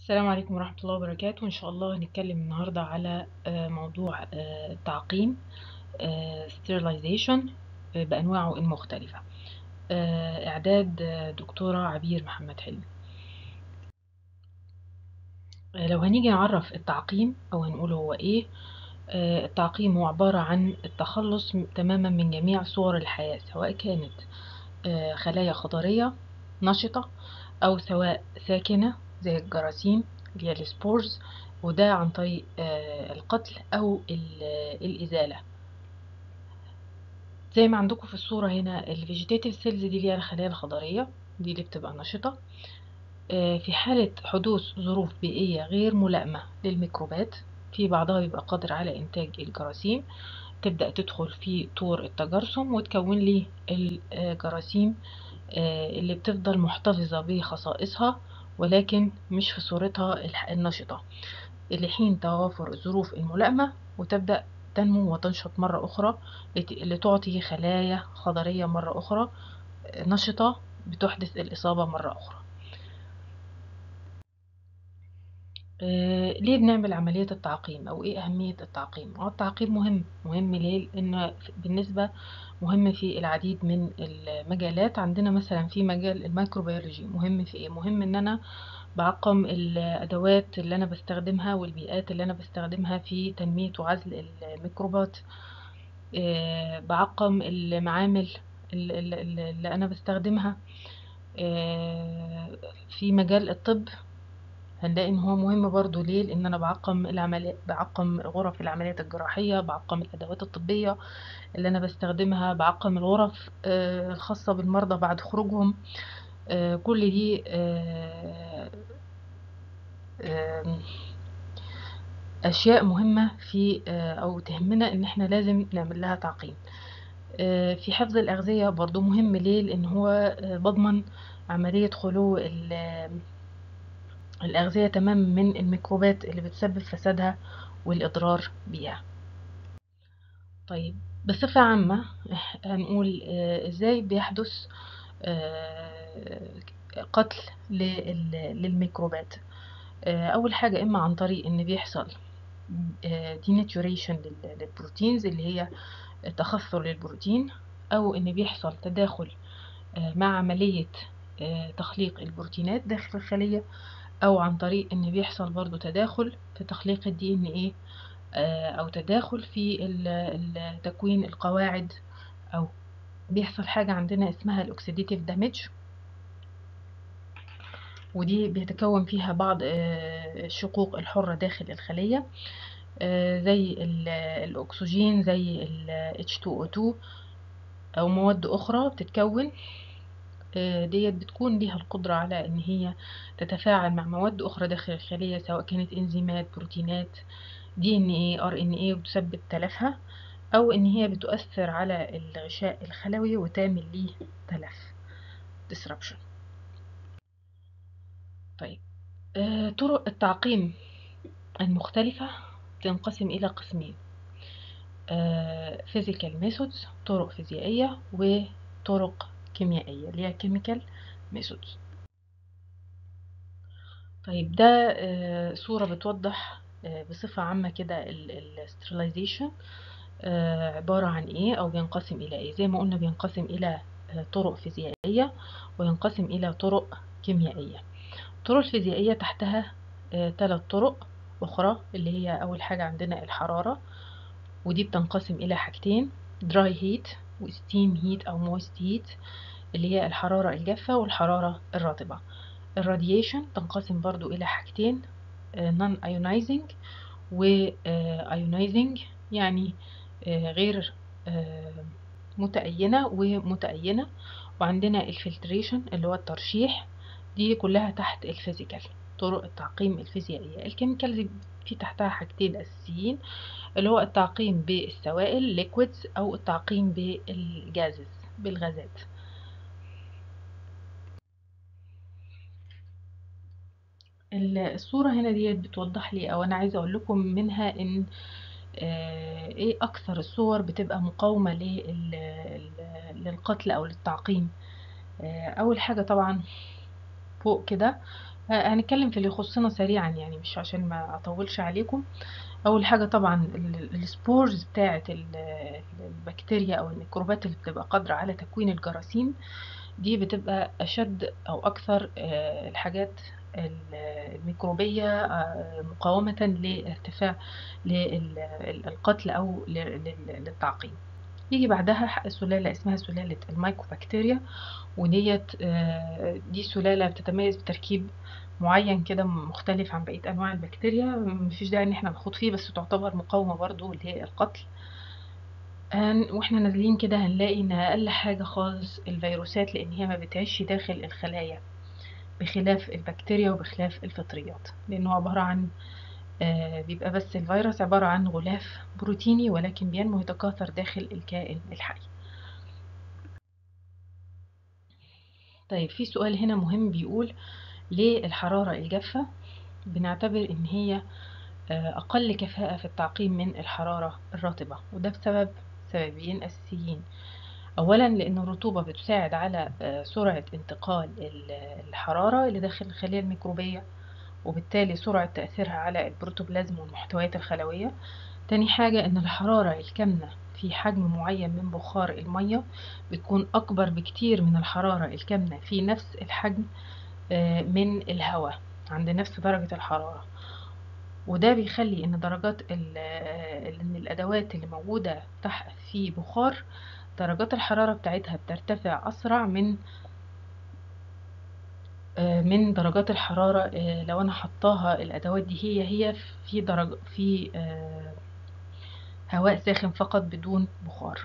السلام عليكم ورحمة الله وبركاته إن شاء الله هنتكلم النهاردة على آه، موضوع آه، التعقيم آه، sterilization آه، بأنواعه المختلفة آه، إعداد آه، دكتورة عبير محمد حلمي آه، لو هنيجي نعرف التعقيم أو هنقول هو إيه آه، التعقيم هو عبارة عن التخلص م- تماما من جميع صور الحياة سواء كانت آه، خلايا خضرية نشطة أو سواء ساكنة زي الجراثيم اللي هي السبورز وده عن طريق آه، القتل أو ال- الإزالة زي ما عندكم في الصورة هنا الفيجيتاتيف سيلز دي اللي هي الخلايا الخضرية دي اللي بتبقى نشطة آه، في حالة حدوث ظروف بيئية غير ملائمة للميكروبات في بعضها بيبقى قادر على إنتاج الجراثيم تبدأ تدخل في طور التجرثم وتكون لي الجراثيم آه، اللي بتفضل محتفظة بخصائصها ولكن مش في صورتها الح- النشطة لحين توافر الظروف الملائمة وتبدأ تنمو وتنشط مرة أخرى لت- لتعطي خلايا خضرية مرة أخرى آه، نشطة بتحدث الإصابة مرة أخرى آه، ليه بنعمل عملية التعقيم أو إيه أهمية التعقيم؟ اه التعقيم مهم مهم ليه؟ لأن بالنسبة مهم في العديد من المجالات عندنا مثلا في مجال الميكروبيولوجي مهم في إيه؟ مهم إن أنا بعقم الأدوات اللي أنا بستخدمها والبيئات اللي أنا بستخدمها في تنمية وعزل الميكروبات آه، بعقم المعامل ال- ال- ال- اللي أنا بستخدمها آه، في مجال الطب هنلاقي ان هو مهم برضو ليه لان انا بعقم العمليات بعقم غرف العمليات الجراحيه بعقم الادوات الطبيه اللي انا بستخدمها بعقم الغرف آه، الخاصه بالمرضى بعد خروجهم آه، كل دي آه، آه، اشياء مهمه في آه، او تهمنا ان احنا لازم نعمل لها تعقيم آه، في حفظ الاغذيه برضو مهم ليه لان هو آه، بضمن عمليه خلو ال- الأغذية تماما من الميكروبات اللي بتسبب فسادها والإضرار بيها طيب بصفة عامة إح- هنقول آه، إزاي بيحدث آه، قتل لل- للميكروبات آه، أول حاجة إما عن طريق إن بيحصل ديناتوريشن للبروتينز اللي هي تخثر للبروتين أو إن بيحصل تداخل آه، مع عملية آه، تخليق البروتينات داخل الخلية او عن طريق ان بيحصل برضو تداخل في تخليق الدي ان ايه او تداخل في ال- ال- تكوين القواعد او بيحصل حاجة عندنا اسمها الاكسيديتيف دامج ودي بيتكون فيها بعض آه، الشقوق الحرة داخل الخلية آه، زي ال- الاكسجين زي ال H2O2 او مواد اخرى بتتكون آه، ديت بتكون ليها القدرة على ان هي تتفاعل مع مواد اخرى داخل الخلية سواء كانت انزيمات بروتينات دي ان ايه ار ان ايه وتسبب تلفها او ان هي بتؤثر على الغشاء الخلوي وتعمل ليه تلف disruption طيب آه، طرق التعقيم المختلفة تنقسم إلى قسمين آه، physical methods طرق فيزيائية وطرق كيميائية اللي هي chemical methods طيب ده آه، صورة بتوضح آه، بصفة عامة كده السترلايزيشن عبارة عن ايه او بينقسم الى ايه زي ما قلنا بينقسم الى آه، طرق فيزيائية وينقسم الى طرق كيميائية الطرق الفيزيائية تحتها ثلاث طرق أخرى اللي هي أول حاجة عندنا الحرارة ودي بتنقسم إلى حاجتين dry heat و steam heat أو moist heat اللي هي الحرارة الجافة والحرارة الرطبة الراديشن تنقسم برضو إلى حاجتين آه، non ionizing و آه، ionizing يعني آه، غير آه، متأينة ومتأينة وعندنا الفلتريشن اللي هو الترشيح دي كلها تحت الفيزيكال طرق التعقيم الفيزيائية الكيميكالز في تحتها حاجتين أساسيين اللي هو التعقيم بالسوائل liquids أو التعقيم بالجازز بالغازات ال- الصورة هنا ديت بتوضح لي أو أنا عايزة أقول لكم منها إن آه، إيه أكثر الصور بتبقى مقاومة لل- ال- للقتل أو للتعقيم آه، أول حاجة طبعا فوق كده آه، هنتكلم في اللي يخصنا سريعا يعني مش عشان ما اطولش عليكم اول حاجه طبعا ال- السبورز بتاعه ال- البكتيريا او الميكروبات اللي بتبقى قادره على تكوين الجراثيم دي بتبقى اشد او اكثر آه، الحاجات ال- الميكروبيه آه، مقاومه لارتفاع للقتل او لل- لل- للتعقيم يجي بعدها سلالة اسمها سلالة المايكوبكتيريا وديت آه، دي سلالة بتتميز بتركيب معين كده مختلف عن بقية أنواع البكتيريا مفيش داعي إن احنا نخوض فيه بس تعتبر مقاومة برضو للقتل هن- واحنا نازلين كده هنلاقي ان اقل حاجة خالص الفيروسات لان هي ما بتعيش داخل الخلايا بخلاف البكتيريا وبخلاف الفطريات لانه عبارة عن آه، بيبقى بس الفيروس عبارة عن غلاف بروتيني ولكن بينمو يتكاثر داخل الكائن الحي طيب في سؤال هنا مهم بيقول ليه الحرارة الجافة بنعتبر ان هي آه، اقل كفاءة في التعقيم من الحرارة الرطبة وده بسبب سببين اساسيين اولا لان الرطوبة بتساعد على آه، سرعة انتقال ال- الحرارة اللي داخل الخلية الميكروبية وبالتالي سرعة تأثيرها على البروتوبلازم والمحتويات الخلوية تاني حاجة ان الحرارة الكامنة في حجم معين من بخار المية بتكون اكبر بكتير من الحرارة الكامنة في نفس الحجم آه، من الهواء عند نفس درجة الحرارة وده بيخلي ان درجات ال- آه، ان الادوات اللي موجودة تحت في بخار درجات الحرارة بتاعتها بترتفع اسرع من آه، من درجات الحرارة آه، لو انا حطاها الادوات دي هي هي في درجة في آه، هواء ساخن فقط بدون بخار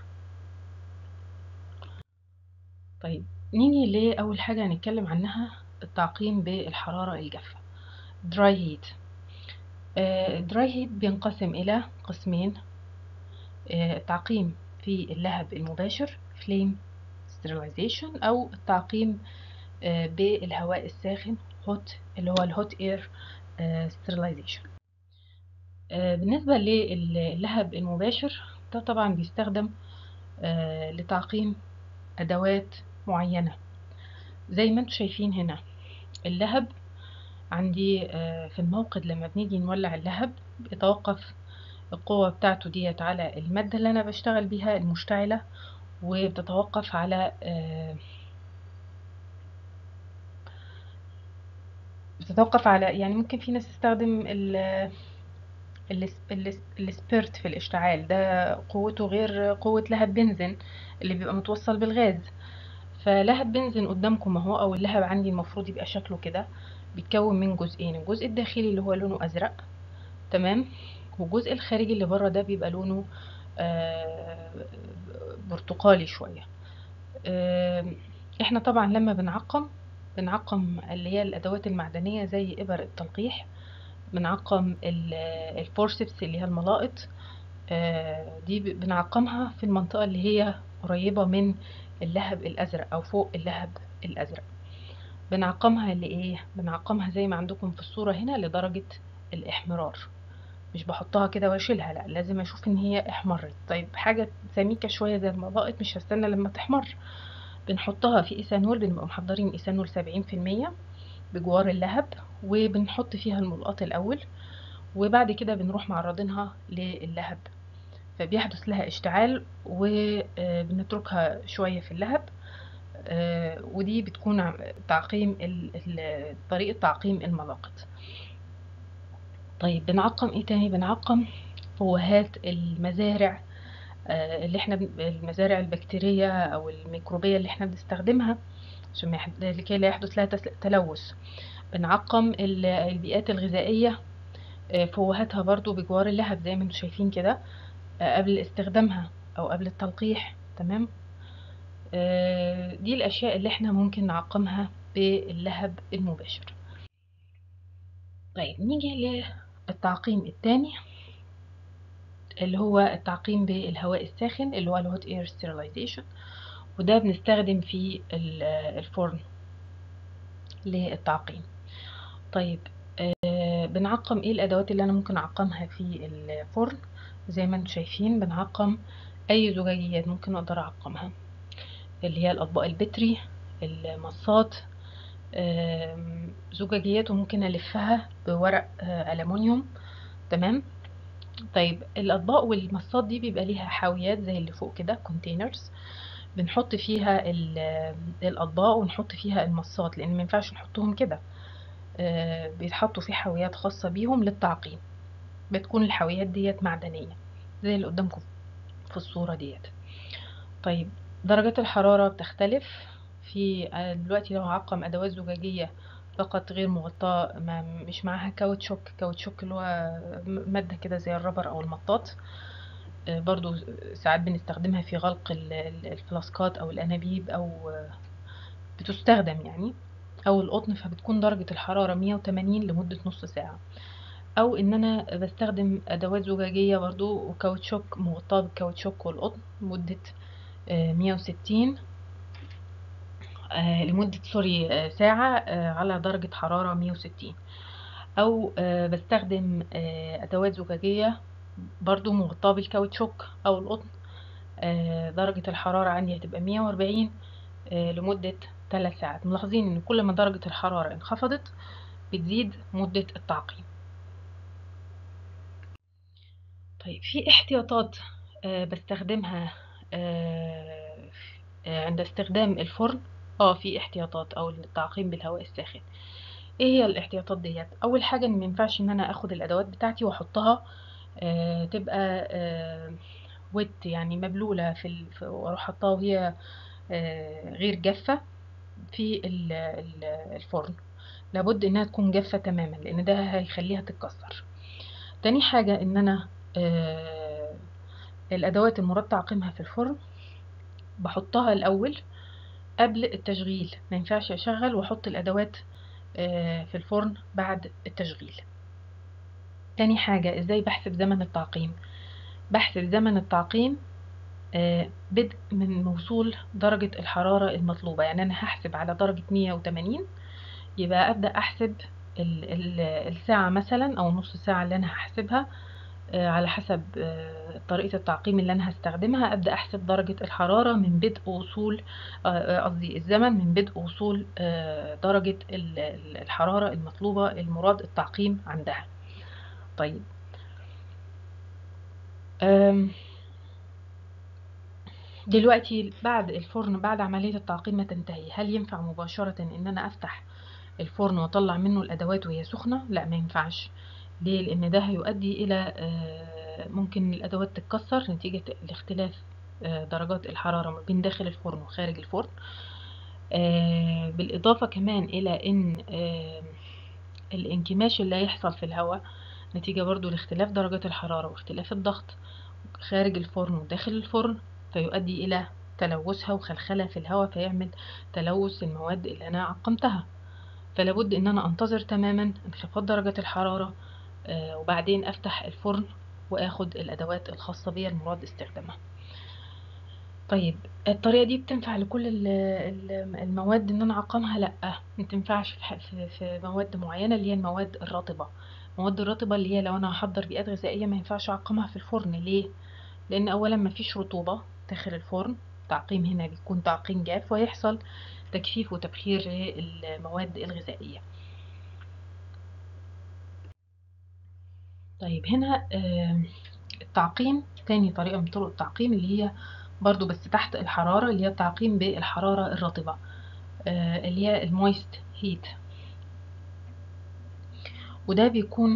طيب نيجي لأول حاجة هنتكلم عنها التعقيم بالحرارة الجافة dry heat آه، dry heat بينقسم إلى قسمين آه، التعقيم في اللهب المباشر flame sterilization أو التعقيم آه، بالهواء الساخن hot اللي هو الهوت اير sterilization آه، بالنسبة للهب المباشر ده طبعا بيستخدم آه، لتعقيم أدوات معينة زي ما انتم شايفين هنا اللهب عندي آه، في الموقد لما بنيجي نولع اللهب بيتوقف القوة بتاعته ديت على المادة اللي أنا بشتغل بيها المشتعلة وبتتوقف على آه، بتتوقف على يعني ممكن في ناس تستخدم ال ال- ال- السبيرت في الاشتعال ده قوته غير قوة لهب بنزين اللي بيبقى متوصل بالغاز فلهب بنزين قدامكم اهو او اللهب عندي المفروض يبقى شكله كده بيتكون من جزئين الجزء الداخلي اللي هو لونه ازرق تمام والجزء الخارجي اللي بره ده بيبقى لونه آه، برتقالي شوية آه، احنا طبعا لما بنعقم بنعقم اللي هي الادوات المعدنية زي ابر التلقيح بنعقم ال- الفورسبس اللي هي الملائط آه، دي ب- بنعقمها في المنطقة اللي هي قريبة من اللهب الازرق او فوق اللهب الازرق بنعقمها لايه بنعقمها زي ما عندكم في الصورة هنا لدرجة الاحمرار مش بحطها كده واشيلها لا لازم اشوف ان هي احمرت طيب حاجة سميكة شوية زي المضائق مش هستنى لما تحمر بنحطها في ايثانول بنبقى محضرين ايثانول سبعين في المية بجوار اللهب وبنحط فيها الملقاط الاول وبعد كده بنروح معرضينها للهب فبيحدث لها اشتعال وبنتركها شوية في اللهب آه، ودي بتكون عم- تعقيم ال- ال- طريقة تعقيم الملاقط طيب بنعقم ايه تاني بنعقم فوهات المزارع آه، اللي احنا بن- المزارع البكتيرية او الميكروبية اللي احنا بنستخدمها عشان ما يحد- لكي لا يحدث لها تس- تلوث بنعقم ال- البيئات الغذائية آه، فوهاتها برضو بجوار اللهب زي ما انتم شايفين كده آه، قبل استخدامها او قبل التلقيح تمام آه، دي الاشياء اللي احنا ممكن نعقمها باللهب المباشر طيب نيجي للتعقيم الثاني اللي هو التعقيم بالهواء الساخن اللي هو الهوت اير ستيرلايزيشن وده بنستخدم في ال- الفرن للتعقيم طيب آه، بنعقم ايه الادوات اللي انا ممكن اعقمها في الفرن زي ما انتم شايفين بنعقم اي زجاجيات ممكن اقدر اعقمها اللي هي الاطباق البتري المصات آم، زجاجيات وممكن ألفها بورق آه، ألمونيوم تمام طيب الأطباق والمصات دي بيبقى ليها حاويات زي اللي فوق كده كونتينرز بنحط فيها ال- الأطباق ونحط فيها المصات لأن ما ينفعش نحطهم كده آه، بيتحطوا في حاويات خاصة بيهم للتعقيم بتكون الحاويات ديت معدنية زي اللي قدامكم في الصورة ديت طيب درجات الحرارة بتختلف في آه، دلوقتي لو هعقم أدوات زجاجية فقط غير مغطاة ما مش معاها كاوتشوك كاوتشوك اللي هو م- مادة كده زي الربر أو المطاط آه، برضو ساعات بنستخدمها في غلق ال- ال- الفلاسكات أو الأنابيب أو آه، بتستخدم يعني أو القطن فبتكون درجة الحرارة 180 لمدة نص ساعة او ان انا بستخدم ادوات زجاجية برضو وكاوتشوك مغطاة بالكاوتشوك والقطن لمدة آه، 160 آه، لمدة سوري آه، ساعة آه، على درجة حرارة 160 او آه، بستخدم آه، ادوات زجاجية برضو مغطاة بالكاوتشوك او القطن آه، درجة الحرارة عندي هتبقى 140 آه، لمدة 3 ساعات ملاحظين ان كل ما درجة الحرارة انخفضت بتزيد مدة التعقيم طيب في احتياطات آه، بستخدمها آه، آه، عند استخدام الفرن اه في احتياطات او التعقيم بالهواء الساخن ايه هي الاحتياطات ديت اول حاجه ان مينفعش ان انا اخد الادوات بتاعتي واحطها آه، تبقى آه، ويت يعني مبلوله في ال- في- واروح حطها وهي آه، غير جافه في ال- ال- الفرن لابد انها تكون جافه تماما لان ده هيخليها تتكسر تاني حاجه ان انا آه، الادوات المراد تعقيمها في الفرن بحطها الاول قبل التشغيل ما ينفعش اشغل واحط الادوات آه، في الفرن بعد التشغيل تاني حاجة ازاي بحسب زمن التعقيم بحسب زمن التعقيم آه، بدء من وصول درجة الحرارة المطلوبة يعني أنا هحسب على درجة 180 يبقى أبدأ أحسب ال- ال- الساعة مثلا أو نص ساعة اللي أنا هحسبها آه، على حسب آه، طريقة التعقيم اللي أنا هستخدمها أبدأ أحسب درجة الحرارة من بدء وصول آه، آه، قصدي الزمن من بدء وصول آه، درجة ال- ال- الحرارة المطلوبة المراد التعقيم عندها طيب آم، دلوقتي بعد الفرن بعد عملية التعقيم ما تنتهي هل ينفع مباشرة ان انا افتح الفرن واطلع منه الادوات وهي سخنة لا ما ينفعش ليه لان ده هيؤدي الى آه، ممكن الادوات تتكسر نتيجة لاختلاف آه، درجات الحرارة ما بين داخل الفرن وخارج الفرن آه، بالاضافة كمان الى ان آه، الانكماش اللي هيحصل في الهواء نتيجة برضو لاختلاف درجات الحرارة واختلاف الضغط خارج الفرن وداخل الفرن فيؤدي إلى تلوثها وخلخلة في الهواء فيعمل تلوث المواد اللي أنا عقمتها فلابد إن أنا أنتظر تماما انخفاض درجة الحرارة آه، وبعدين أفتح الفرن وآخد الأدوات الخاصة بيا المراد استخدامها طيب الطريقة دي بتنفع لكل ال- ال- المواد ان انا اعقمها لا ما تنفعش في ح- في في مواد معينة اللي هي المواد الرطبة المواد الرطبة اللي هي لو انا هحضر بيئات غذائية ما ينفعش اعقمها في الفرن ليه لان اولا ما فيش رطوبة داخل الفرن تعقيم هنا بيكون تعقيم جاف ويحصل تجفيف وتبخير للمواد الغذائية طيب هنا آم، التعقيم تاني طريقة من طرق التعقيم اللي هي برضو بس تحت الحرارة اللي هي التعقيم بالحرارة الرطبة آه، اللي هي المويست هيت وده بيكون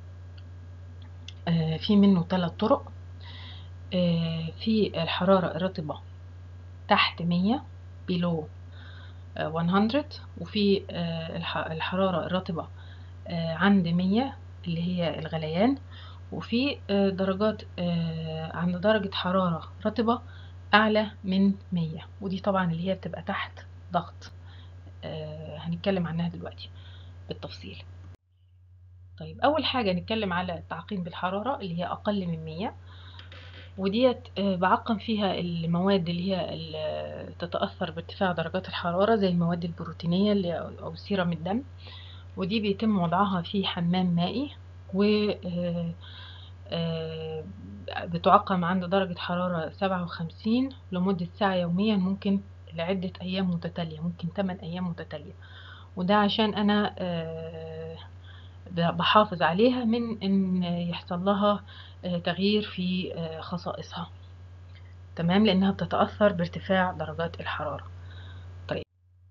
آه، في منه ثلاث طرق آه، في الحرارة الرطبة تحت 100 below آه، 100 وفي آه، الح- الحرارة الرطبة آه، عند 100 اللي هي الغليان وفي آه، درجات آه، عند درجة حرارة رطبة أعلى من 100 ودي طبعا اللي هي بتبقى تحت ضغط آه، هنتكلم عنها دلوقتي بالتفصيل طيب أول حاجة نتكلم على التعقيم بالحرارة اللي هي أقل من 100 وديت آه، بعقم فيها المواد اللي هي ال- تتأثر بارتفاع درجات الحرارة زي المواد البروتينية اللي أو سيرم الدم ودي بيتم وضعها في حمام مائي و آه، آه، بتعقم عند درجة حرارة سبعة وخمسين لمدة ساعة يوميا ممكن لعدة أيام متتالية ممكن 8 أيام متتالية وده عشان انا آه، ب- بحافظ عليها من ان يحصل لها آه، تغيير في آه، خصائصها تمام لانها بتتأثر بارتفاع درجات الحرارة طيب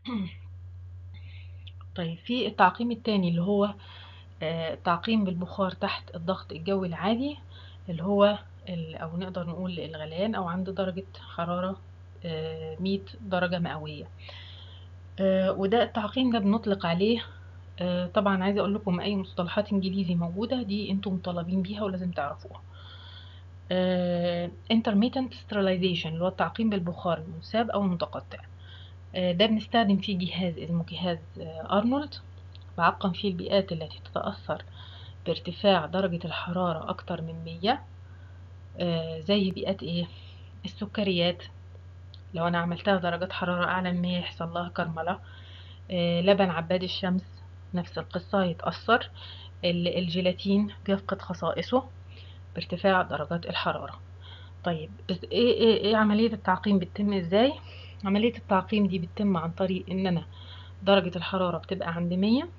طيب في التعقيم التاني اللي هو آه، التعقيم بالبخار تحت الضغط الجوي العادي اللي هو ال- او نقدر نقول الغليان او عند درجة حرارة آه، 100 درجة مئوية آه، وده التعقيم ده بنطلق عليه آه، طبعا عايزه اقول لكم اي مصطلحات انجليزي موجوده دي انتم مطالبين بيها ولازم تعرفوها آه، intermittent sterilization اللي هو التعقيم بالبخار المنساب او المتقطع آه، ده بنستخدم فيه جهاز اسمه جهاز آه، ارنولد بعقم فيه البيئات التي تتأثر بارتفاع درجة الحرارة أكتر من 100 آه، زي بيئات إيه السكريات لو أنا عملتها درجات حرارة أعلى من 100 يحصل لها كرملة آه، لبن عباد الشمس نفس القصة يتأثر ال- الجيلاتين بيفقد خصائصه بارتفاع درجات الحرارة طيب بس ايه ايه ايه عملية التعقيم بتتم ازاي عملية التعقيم دي بتتم عن طريق ان انا درجة الحرارة بتبقى عند 100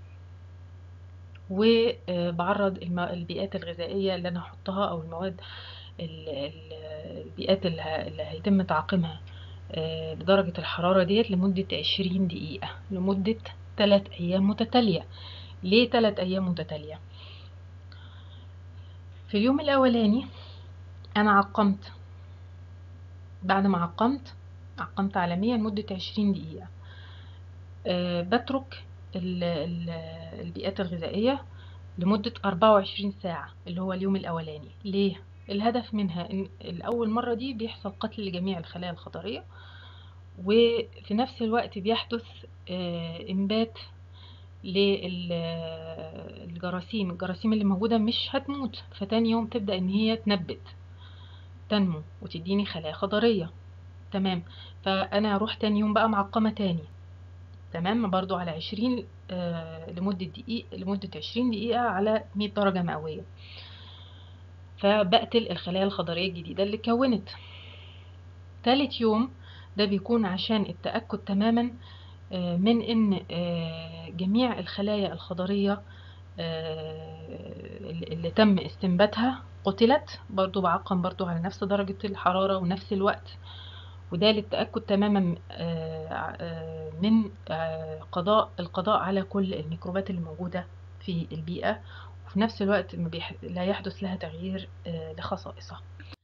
وبعرض الم- البيئات الغذائية اللي انا هحطها او المواد ال- ال- البيئات اللي ه- اللي هيتم تعقيمها آه، بدرجة الحرارة ديت لمدة 20 دقيقة لمدة 3 أيام متتالية ليه 3 أيام متتالية؟ في اليوم الأولاني أنا عقمت بعد ما عقمت عقمت عالميا لمدة 20 دقيقة أه بترك ال- ال- البيئات الغذائية لمدة 24 ساعة اللي هو اليوم الأولاني ليه؟ الهدف منها إن الأول مرة دي بيحصل قتل لجميع الخلايا الخضرية وفي نفس الوقت بيحدث آه، إنبات للجراثيم الجراثيم اللي موجودة مش هتموت فتاني يوم تبدأ إن هي تنبت تنمو وتديني خلايا خضرية تمام فأنا أروح تاني يوم بقى معقمة تاني تمام برضو على عشرين آه لمدة دقيقة لمدة عشرين دقيقة على مية درجة مئوية فبقتل الخلايا الخضرية الجديدة اللي كونت تالت يوم ده بيكون عشان التأكد تماما آه، من ان آه، جميع الخلايا الخضرية آه، اللي تم استنباتها قتلت برضو بعقم برضو على نفس درجة الحرارة ونفس الوقت وده للتأكد تماما آه، آه، من آه، قضاء القضاء على كل الميكروبات اللي موجودة في البيئة وفي نفس الوقت ما بيح- لا يحدث لها تغيير آه، لخصائصها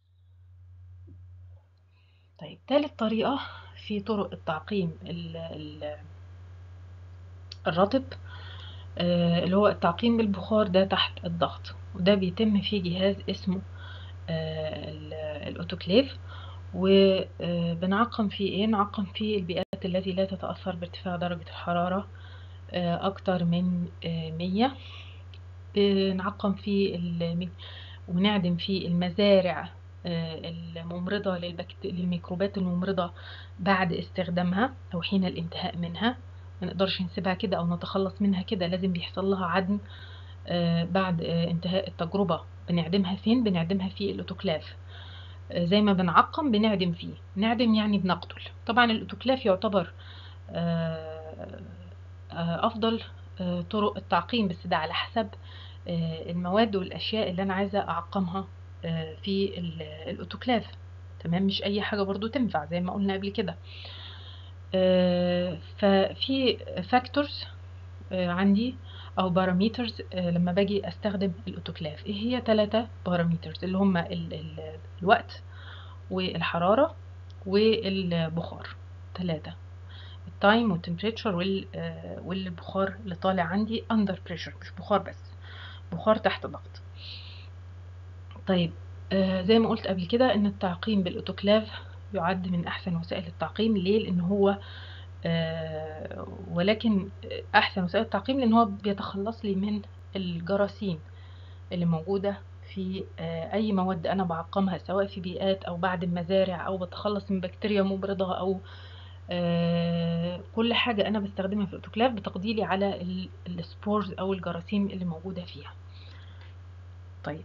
طيب تالت طريقة في طرق التعقيم ال- ال- الرطب آه، اللي هو التعقيم بالبخار ده تحت الضغط وده بيتم فيه جهاز اسمه آه، ال- الأوتوكليف وبنعقم فيه ايه نعقم فيه البيئات التي لا تتأثر بارتفاع درجة الحرارة آه، أكتر من آه، 100 بنعقم فيه الم- ونعدم فيه المزارع آه، الممرضة للبكت... للميكروبات الممرضة بعد استخدامها أو حين الانتهاء منها ما نقدرش نسيبها كده أو نتخلص منها كده لازم بيحصل لها عدم آه، بعد آه، انتهاء التجربة بنعدمها فين؟ بنعدمها في الأوتوكلاف آه، زي ما بنعقم بنعدم فيه نعدم يعني بنقتل طبعا الأوتوكلاف يعتبر آه، آه، أفضل آه، طرق التعقيم بس ده على حسب آه، المواد والأشياء اللي أنا عايزة أعقمها آه، في ال- الأوتوكلاف تمام مش أي حاجة برضو تنفع زي ما قلنا قبل كده آه، ففي فاكتورز عندي او باراميترز لما باجي استخدم الاوتوكلاف ايه هي ثلاثة باراميترز اللي هم ال ال الوقت والحرارة والبخار ثلاثة التايم والتمبريتشر والبخار اللي طالع عندي اندر بريشر مش بخار بس بخار تحت ضغط طيب آه زي ما قلت قبل كده ان التعقيم بالاوتوكلاف يعد من احسن وسائل التعقيم ليه لان هو آه ولكن احسن وسائل التعقيم لان هو بيتخلص لي من الجراثيم اللي موجوده في آه اي مواد انا بعقمها سواء في بيئات او بعد المزارع او بتخلص من بكتيريا مبرده او آه كل حاجه انا بستخدمها في الاوتوكلاف بتقضي لي على ال- السبورز او الجراثيم اللي موجوده فيها طيب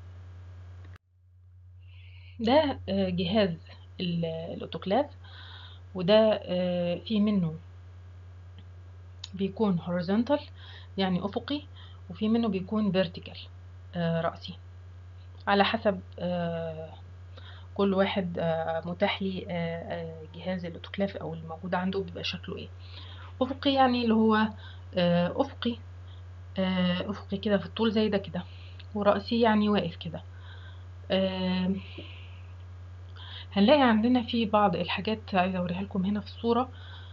ده آه، جهاز ال- الاوتوكلاف وده آه، فيه منه بيكون horizontal يعني افقي وفي منه بيكون vertical آه، رأسي على حسب آه، كل واحد آه، متاح لي آه، آه، جهاز الاوتوكلاف او الموجود عنده بيبقى شكله ايه افقي يعني اللي هو آه، افقي آه، افقي كده في الطول زي ده كده ورأسي يعني واقف كده آه، هنلاقي عندنا في بعض الحاجات عايزة اوريها لكم هنا في الصورة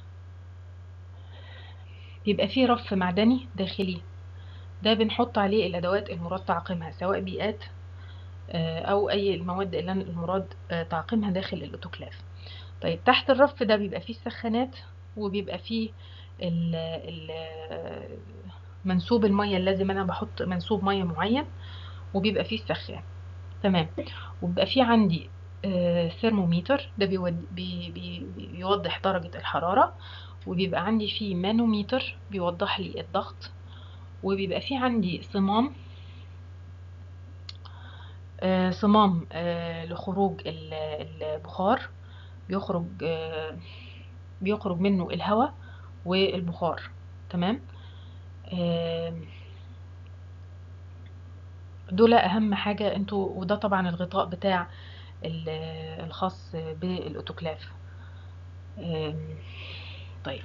بيبقى فيه رف معدني داخلي ده بنحط عليه الادوات المراد تعقيمها سواء بيئات آه، او اي المواد اللي أنا- المراد آه، تعقيمها داخل الاوتوكلاف طيب تحت الرف ده بيبقى فيه السخانات وبيبقى فيه ال ال منسوب المية اللازم انا بحط منسوب مية معين وبيبقى فيه السخان تمام وبيبقى فيه عندي آه، ثرموميتر ده بيود بي بي بيوضح درجة الحرارة وبيبقى عندي فيه مانوميتر بيوضح لي الضغط وبيبقى فيه عندي صمام آه، صمام آه، لخروج ال- البخار بيخرج آه، بيخرج منه الهواء والبخار تمام آم، دول اهم حاجة انتوا وده طبعا الغطاء بتاع ال- الخاص بالاوتوكلاف آم، طيب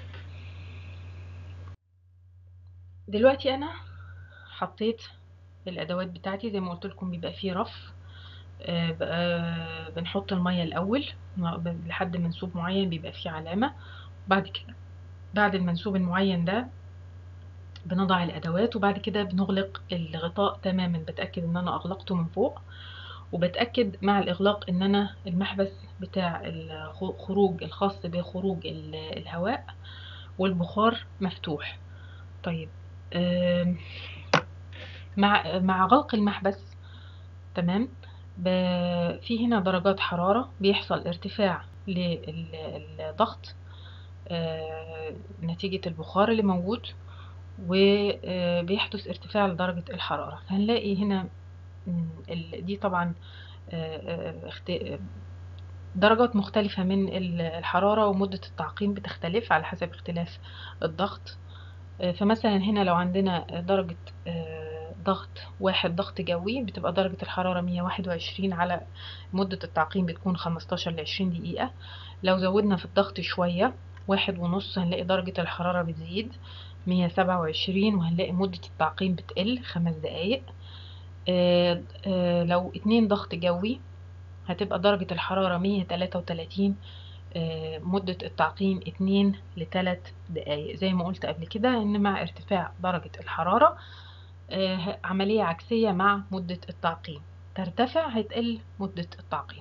دلوقتي انا حطيت الادوات بتاعتي زي ما قلت لكم بيبقى فيه رف آه، بقى بنحط المية الاول لحد منسوب معين بيبقى فيه علامة بعد كده بعد المنسوب المعين ده بنضع الادوات وبعد كده بنغلق الغطاء تماما بتاكد ان انا اغلقته من فوق وبتاكد مع الاغلاق ان انا المحبس بتاع الخروج الخاص بخروج ال- الهواء والبخار مفتوح طيب آم، مع مع غلق المحبس تمام ب- في هنا درجات حرارة بيحصل ارتفاع للضغط آه، نتيجة البخار اللي موجود وبيحدث ارتفاع لدرجة الحرارة هنلاقي هنا مم، ال- دي طبعا آه، آه، اخت- درجات مختلفة من ال- الحرارة ومدة التعقيم بتختلف على حسب اختلاف الضغط آه، فمثلا هنا لو عندنا درجة آه، ضغط واحد ضغط جوي بتبقى درجة الحرارة 121 على مدة التعقيم بتكون 15 ل 20 دقيقة لو زودنا في الضغط شوية واحد ونص هنلاقي درجة الحرارة بتزيد 127 وهنلاقي مدة التعقيم بتقل خمس دقايق آه، آه، لو اتنين ضغط جوي هتبقى درجة الحرارة 133 آه، مدة التعقيم 2 ل 3 دقايق زي ما قلت قبل كده ان مع ارتفاع درجة الحرارة آه، عملية عكسية مع مدة التعقيم ترتفع هتقل مدة التعقيم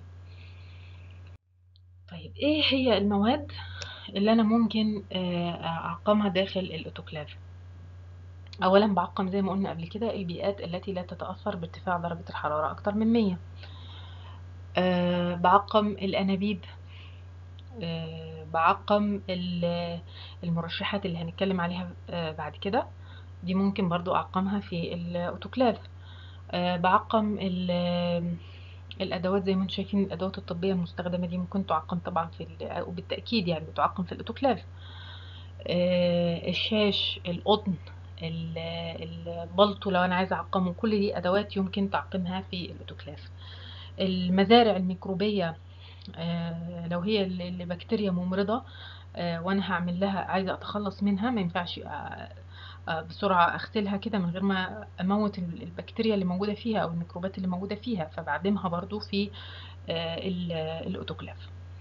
طيب ايه هي المواد اللي انا ممكن آه، اعقمها داخل الاوتوكلاف اولا بعقم زي ما قلنا قبل كده البيئات التي لا تتأثر بارتفاع درجة الحرارة اكتر من 100 أه بعقم الانابيب أه بعقم ال- المرشحات اللي هنتكلم عليها أه بعد كده دي ممكن برضو اعقمها في الاوتوكلاف أه بعقم ال- الادوات زي ما انتم شايفين الادوات الطبيه المستخدمه دي ممكن تعقم طبعا في ال- وبالتاكيد يعني بتعقم في الاوتوكلاف آه، الشاش القطن ال- البلطو لو انا عايزه اعقمه كل دي ادوات يمكن تعقيمها في الاوتوكلاف المزارع الميكروبيه آه، لو هي ال- البكتيريا ممرضه آه، وانا هعمل لها عايزه اتخلص منها ما ينفعش آه، آه، بسرعه اغسلها كده من غير ما اموت ال- البكتيريا اللي موجوده فيها او الميكروبات اللي موجوده فيها فبعدمها برضو في آه، ال- الاوتوكلاف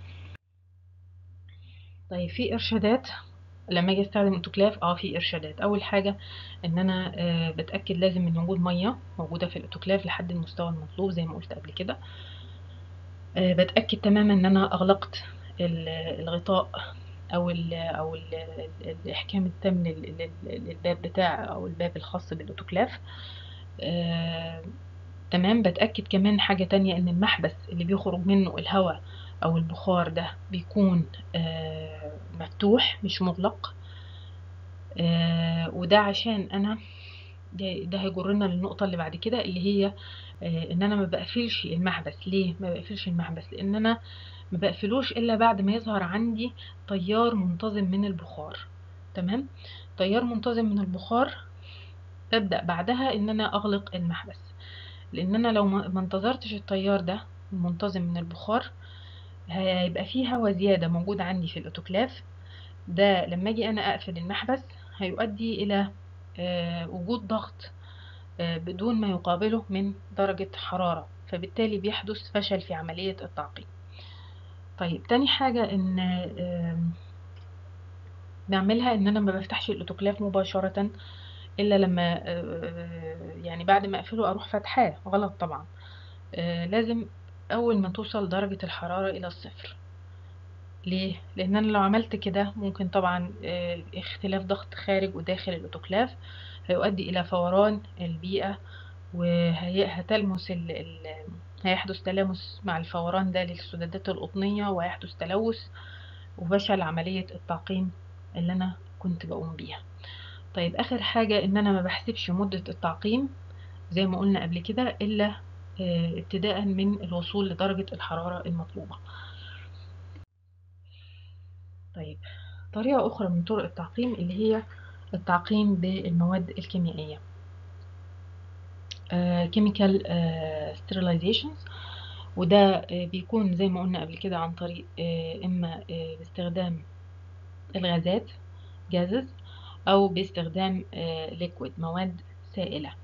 طيب في ارشادات لما اجي استخدم اوتوكلاف اه في ارشادات اول حاجه ان انا آه، بتاكد لازم من وجود ميه موجوده في الاوتوكلاف لحد المستوى المطلوب زي ما قلت قبل كده آه، بتاكد تماما ان انا اغلقت ال- الغطاء او ال او ال الاحكام التام لل- لل- للباب بتاع او الباب الخاص بالاوتوكلاف آه، تمام بتاكد كمان حاجه تانية ان المحبس اللي بيخرج منه الهواء او البخار ده بيكون آه، مفتوح مش مغلق آه، وده عشان انا ده, ده هيجرنا للنقطة اللي بعد كده اللي هي آه، ان انا ما بقفلش المحبس ليه ما بقفلش المحبس لان انا ما بقفلوش الا بعد ما يظهر عندي تيار منتظم من البخار تمام تيار منتظم من البخار ببدأ بعدها ان انا اغلق المحبس لان انا لو ما انتظرتش التيار ده المنتظم من البخار هيبقى فيه هواء زيادة موجود عندي في الاوتوكلاف ده لما اجي انا اقفل المحبس هيؤدي الى وجود ضغط بدون ما يقابله من درجة حرارة فبالتالي بيحدث فشل في عملية التعقيم طيب تاني حاجة ان بعملها ان انا ما بفتحش الاوتوكلاف مباشرة الا لما يعني بعد ما اقفله اروح فتحاه غلط طبعا لازم اول ما توصل درجة الحرارة الى الصفر ليه لان انا لو عملت كده ممكن طبعا اختلاف ضغط خارج وداخل الاوتوكلاف هيؤدي الى فوران البيئة وهتلمس ال ال هيحدث تلامس مع الفوران ده للسدادات القطنية وهيحدث تلوث وفشل عملية التعقيم اللي انا كنت بقوم بيها طيب اخر حاجة ان انا ما بحسبش مدة التعقيم زي ما قلنا قبل كده الا ابتداء من الوصول لدرجة الحرارة المطلوبة طيب طريقة أخرى من طرق التعقيم اللي هي التعقيم بالمواد الكيميائية chemical sterilizations وده بيكون زي ما قلنا قبل كده عن طريق إما باستخدام الغازات gases أو باستخدام liquid مواد سائلة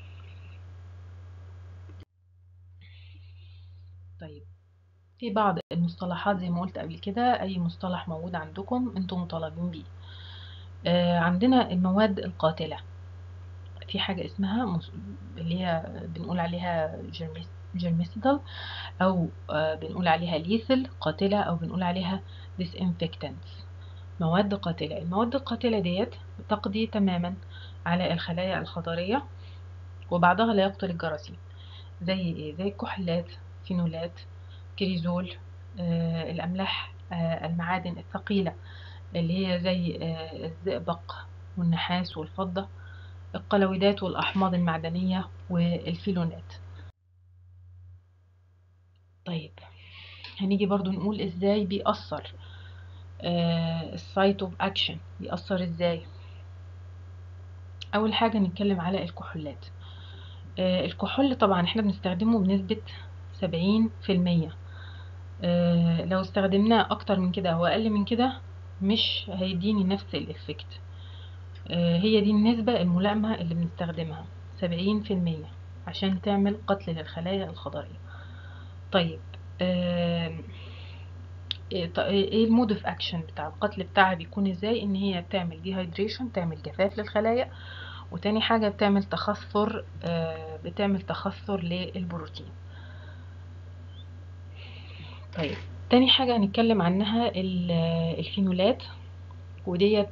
طيب في بعض المصطلحات زي ما قلت قبل كده اي مصطلح موجود عندكم انتم مطالبين بيه آه عندنا المواد القاتلة في حاجة اسمها اللي هي بنقول عليها جيرميسيدال او آه بنقول عليها ليثل قاتلة او بنقول عليها disinfectants مواد قاتلة المواد القاتلة ديت تقضي تماما على الخلايا الخضرية وبعضها لا يقتل الجراثيم زي ايه زي الكحولات فينولات كريزول آه الأملاح آه المعادن الثقيلة اللي هي زي آه الزئبق والنحاس والفضة القلويدات والأحماض المعدنية والفيلونات طيب هنيجي برضو نقول ازاي بيأثر السايت اوف اكشن بيأثر ازاي اول حاجة نتكلم على الكحولات الكحول طبعا احنا بنستخدمه بنسبة سبعين في المية أه لو استخدمناه اكتر من كده او اقل من كده مش هيديني نفس الافكت أه هي دي النسبة الملائمة اللي بنستخدمها سبعين في المية عشان تعمل قتل للخلايا الخضرية طيب أه ايه المود اوف اكشن بتاع القتل بتاعها بيكون ازاي ان هي بتعمل ديهايدريشن تعمل جفاف للخلايا وتاني حاجة بتعمل تخثر بتعمل تخثر للبروتين طيب تاني حاجة هنتكلم عنها الفينولات وديت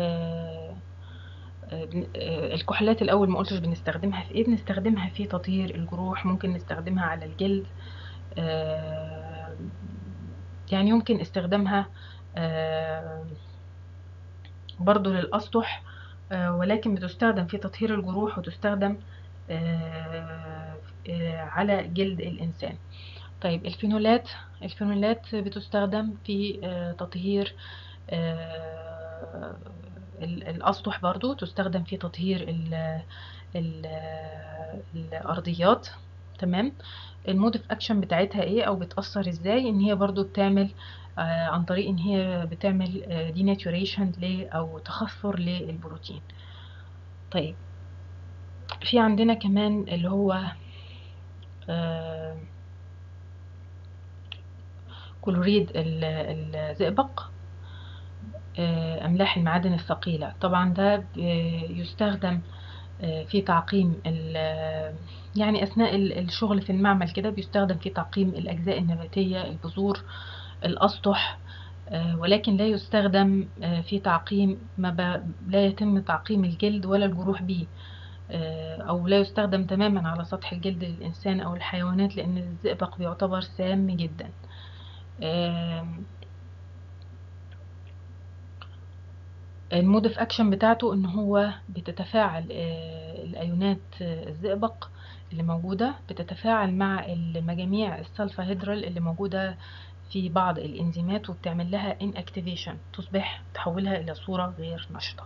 الكحولات الأول ما قلتش بنستخدمها في ايه بنستخدمها في تطهير الجروح ممكن نستخدمها على الجلد يعني يمكن استخدامها برضو للأسطح ولكن بتستخدم في تطهير الجروح وتستخدم على جلد الإنسان طيب الفينولات الفينولات بتستخدم في تطهير الأسطح برضو تستخدم في تطهير ال ال الأرضيات تمام المود اوف اكشن بتاعتها ايه او بتأثر ازاي ان هي برضو بتعمل آه عن طريق ان هي بتعمل آه ديناتوريشن ل او تخثر للبروتين طيب في عندنا كمان اللي هو آه كلوريد الزئبق أملاح المعادن الثقيلة طبعا ده يستخدم في تعقيم يعني أثناء الشغل في المعمل كده بيستخدم في تعقيم الأجزاء النباتية البذور الأسطح ولكن لا يستخدم في تعقيم ما ب... لا يتم تعقيم الجلد ولا الجروح به أو لا يستخدم تماما على سطح الجلد للإنسان أو الحيوانات لأن الزئبق بيعتبر سام جدا المود اوف اكشن بتاعته ان هو بتتفاعل الايونات الزئبق اللي موجودة بتتفاعل مع المجاميع السلفا هيدرال اللي موجودة في بعض الإنزيمات وبتعمل لها inactivation تصبح تحولها إلى صورة غير نشطة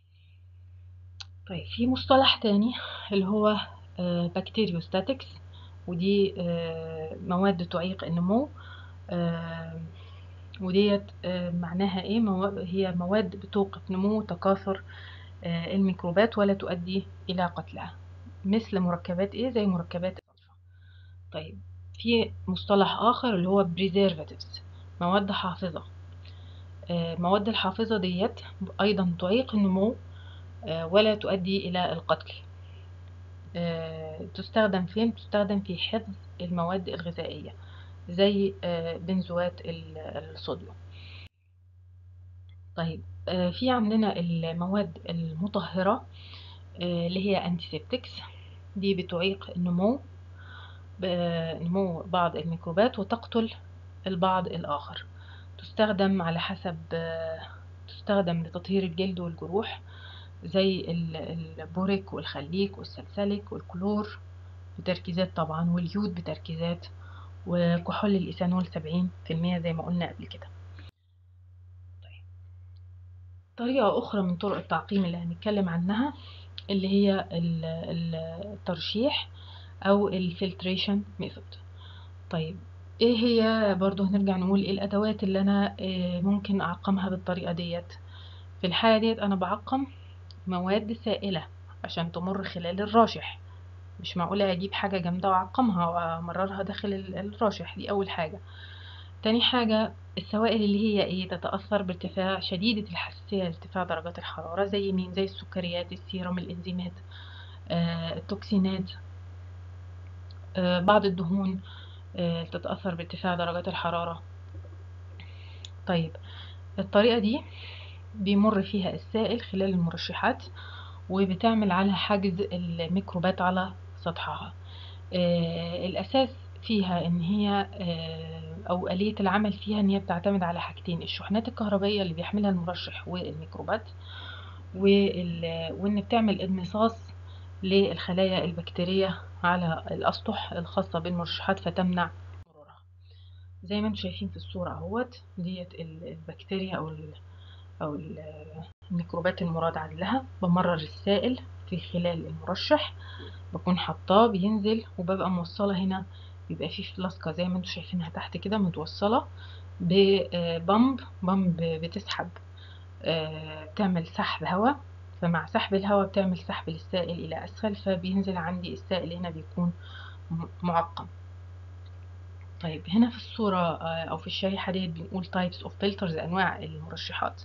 طيب في مصطلح تاني اللي هو بكتيريوستاتكس ودي مواد تعيق النمو وديت معناها ايه هي مواد بتوقف نمو تكاثر الميكروبات ولا تؤدي الى قتلها مثل مركبات ايه زي مركبات الصلفة طيب في مصطلح اخر اللي هو preservatives مواد حافظة مواد الحافظة ديت ايضا تعيق النمو ولا تؤدي الى القتل تستخدم فين تستخدم في حفظ المواد الغذائية زي بنزوات الصوديوم طيب في عندنا المواد المطهرة اللي هي انتيسبتكس دي بتعيق النمو نمو بعض الميكروبات وتقتل البعض الآخر تستخدم على حسب تستخدم لتطهير الجلد والجروح زي البوريك والخليك والسلسلك والكلور بتركيزات طبعا واليود بتركيزات وكحول الإيثانول سبعين في المية زي ما قلنا قبل كده طيب. طريقة أخرى من طرق التعقيم اللي هنتكلم عنها اللي هي الترشيح أو الفلتريشن ميثود طيب ايه هي برضو هنرجع نقول ايه الأدوات اللي أنا ممكن أعقمها بالطريقة ديت في الحالة ديت أنا بعقم مواد سائلة عشان تمر خلال الراشح مش معقولة أجيب حاجة جامدة وأعقمها وأمررها داخل الراشح دي أول حاجة تاني حاجة السوائل اللي هي ايه تتأثر بارتفاع شديدة الحساسية لارتفاع درجات الحرارة زي مين زي السكريات السيرم الإنزيمات آه التوكسينات آه بعض الدهون آه تتأثر بارتفاع درجات الحرارة طيب الطريقة دي بيمر فيها السائل خلال المرشحات وبتعمل على حجز الميكروبات على سطحها آه الأساس فيها إن هي آه أو آلية العمل فيها إن هي بتعتمد على حاجتين الشحنات الكهربية اللي بيحملها المرشح والميكروبات وإن بتعمل انمصاص للخلايا البكتيرية على الأسطح الخاصة بالمرشحات فتمنع مرورها زي ما انتم شايفين في الصورة اهوت ديت البكتيريا أو أو الميكروبات المراد عزلها بمرر السائل في خلال المرشح بكون حطاه بينزل وببقى موصلة هنا بيبقى فيه فلاسكة زي ما انتم شايفينها تحت كده متوصلة ببمب بمب بتسحب بتعمل سحب هواء فمع سحب الهواء بتعمل سحب للسائل إلى أسفل فبينزل عندي السائل هنا بيكون معقم طيب هنا في الصورة أو في الشريحة ديت بنقول types of filters أنواع المرشحات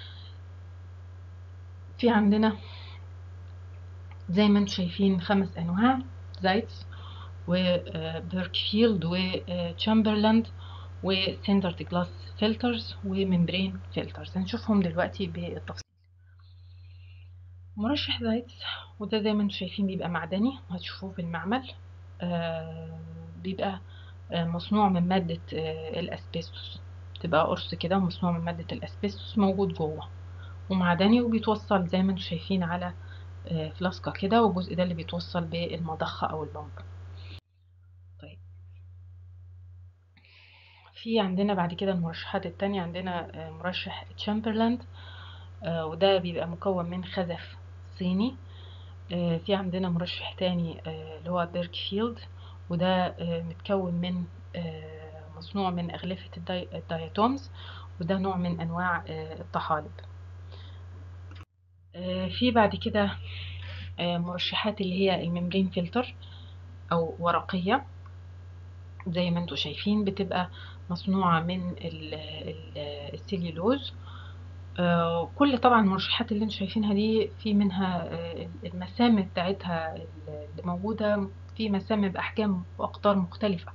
في عندنا زي ما انتم شايفين خمس أنواع زايتس وبيركفيلد وتشامبرلاند وسندرد جلاس فلترز وممبرين فلترز هنشوفهم دلوقتي بالتفصيل مرشح زايتس وده زي ما انتم شايفين بيبقى معدني هتشوفوه في المعمل آه بيبقى آه مصنوع من مادة آه الأسبستوس بتبقى قرص كده مصنوع من مادة الأسبستوس موجود جوه ومعدني وبيتوصل زي ما انتم شايفين على فلاسكة كده والجزء ده اللي بيتوصل بالمضخة أو البمب طيب في عندنا بعد كده المرشحات التانية عندنا مرشح تشامبرلاند وده بيبقى مكون من خزف صيني في عندنا مرشح تاني اللي هو بيركفيلد وده متكون من مصنوع من أغلفة الدايتومز وده نوع من أنواع الطحالب في بعد كده مرشحات اللي هي الممبرين فلتر أو ورقية زي ما انتم شايفين بتبقى مصنوعة من السليلوز كل طبعا المرشحات اللي انتم شايفينها دي في منها المسام بتاعتها اللي موجودة في مسام بأحجام وأقطار مختلفة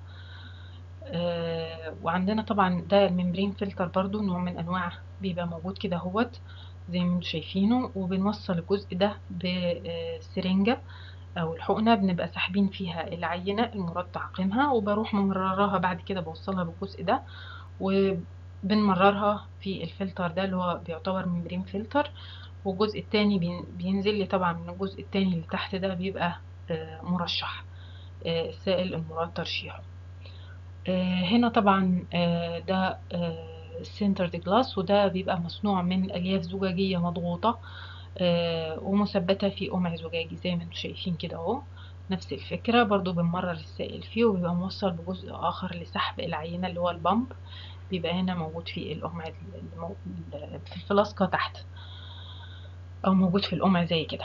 وعندنا طبعا ده الممبرين فلتر برضو نوع من أنواع بيبقى موجود كده هوت زي ما انتم شايفينه وبنوصل الجزء ده بسرنجة او الحقنة بنبقى ساحبين فيها العينة المراد تعقيمها وبروح ممرراها بعد كده بوصلها بالجزء ده وبنمررها في الفلتر ده اللي هو بيعتبر ممبرين فلتر والجزء التاني بينزل لي طبعا من الجزء التاني اللي تحت ده بيبقى مرشح السائل المراد ترشيحه آه، هنا طبعا آه، ده سنترد جلاس وده بيبقى مصنوع من الياف زجاجيه مضغوطه آه، ومثبته في قمع زجاجي زي ما انتم شايفين كده اهو نفس الفكره برضو بنمرر السائل فيه وبيبقى موصل بجزء اخر لسحب العينه اللي هو البامب بيبقى هنا موجود في القمع المو... في الفلاسكه تحت او موجود في القمع زي كده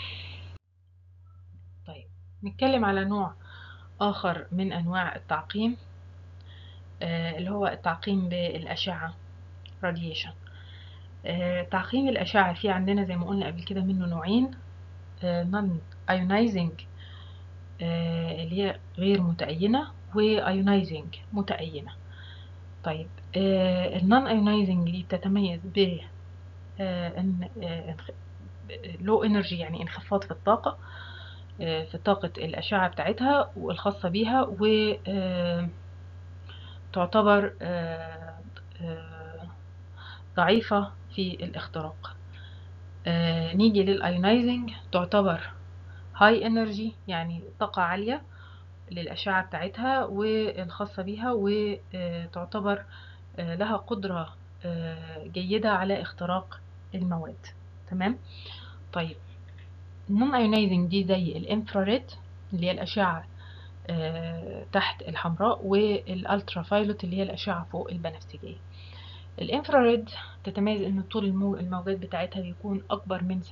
طيب نتكلم على نوع اخر من انواع التعقيم آه، اللي هو التعقيم بالاشعه راديشن تعقيم الاشعه في عندنا زي ما قلنا قبل كده منه نوعين نون ايونايزنج اللي هي غير متأينة وايونايزنج متأينة طيب النون ايونايزنج دي بتتميز ب ان لو انرجي يعني انخفاض في الطاقة آه، في طاقة الأشعة بتاعتها والخاصة بيها و آه، تعتبر آه، آه، ضعيفة في الاختراق آه، نيجي للايونايزنج تعتبر هاي انرجي يعني طاقة عالية للأشعة بتاعتها والخاصة بيها وتعتبر آه، لها قدرة آه، جيدة على اختراق المواد تمام طيب النون ايونايزنج دي زي الانفراريد اللي هي الأشعة آه، تحت الحمراء والالترا فايلوت اللي هي الأشعة فوق البنفسجية الانفراريد تتميز ان طول المو- الموجات بتاعتها بيكون اكبر من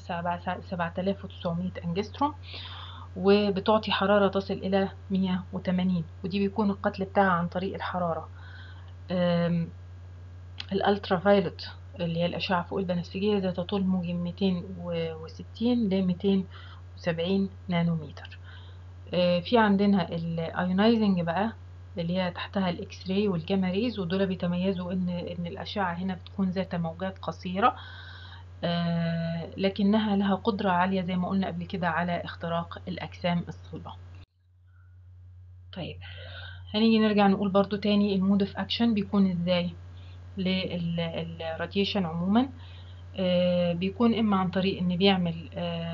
7900 انجستروم وبتعطي حرارة تصل الى 180 ودي بيكون القتل بتاعها عن طريق الحرارة أم، الالترا فايلوت اللي هي الاشعة فوق البنفسجية ذات طول موجي من 260 ل 270 نانومتر آه، في عندنا الايونايزنج بقى اللي هي تحتها الاكس راي والجاما ريز ودول بيتميزوا ان ان الاشعه هنا بتكون ذات موجات قصيره آه، لكنها لها قدره عاليه زي ما قلنا قبل كده على اختراق الاجسام الصلبه طيب هنيجي نرجع نقول برضو تاني المود اوف اكشن بيكون ازاي للراديشن عموما آه، بيكون اما عن طريق ان بيعمل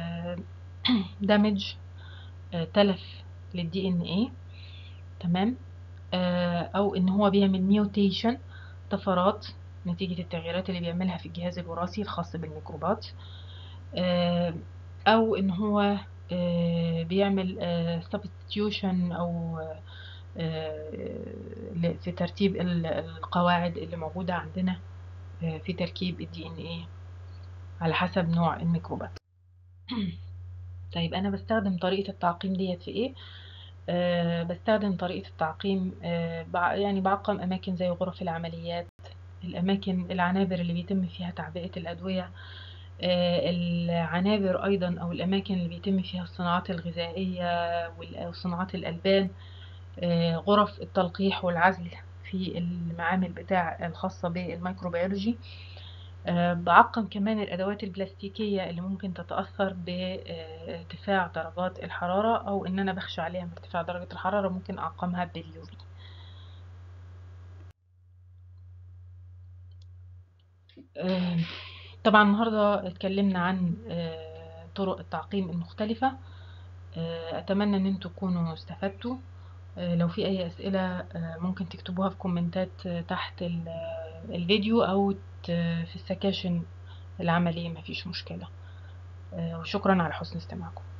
دامج تلف للدي ان ايه تمام آه، او ان هو بيعمل ميوتيشن طفرات نتيجة التغييرات اللي بيعملها في الجهاز الوراثي الخاص بالميكروبات آه، او ان هو آه، بيعمل substitution او آه، ل- في ترتيب ال- القواعد اللي موجودة عندنا آه، في تركيب الدي ان ايه على حسب نوع الميكروبات طيب انا بستخدم طريقة التعقيم ديت في ايه أه بستخدم طريقة التعقيم أه بع- يعني بعقم أماكن زي غرف العمليات الأماكن العنابر اللي بيتم فيها تعبئة الأدوية أه العنابر أيضا أو الأماكن اللي بيتم فيها الصناعات الغذائية وال- وصناعات الألبان أه غرف التلقيح والعزل في المعامل بتاع الخاصة بالميكروبيولوجي أه بعقم كمان الأدوات البلاستيكية اللي ممكن تتأثر بارتفاع درجات الحرارة أو إن أنا بخشى عليها من ارتفاع درجة الحرارة ممكن أعقمها باليوفي أه طبعا النهاردة اتكلمنا عن أه طرق التعقيم المختلفة أه أتمنى إن انتوا تكونوا استفدتوا أه لو في أي أسئلة أه ممكن تكتبوها في كومنتات آه، تحت ال- آه، الفيديو أو ت- في السكاشن العملية مفيش مشكلة آه، وشكرا على حسن استماعكم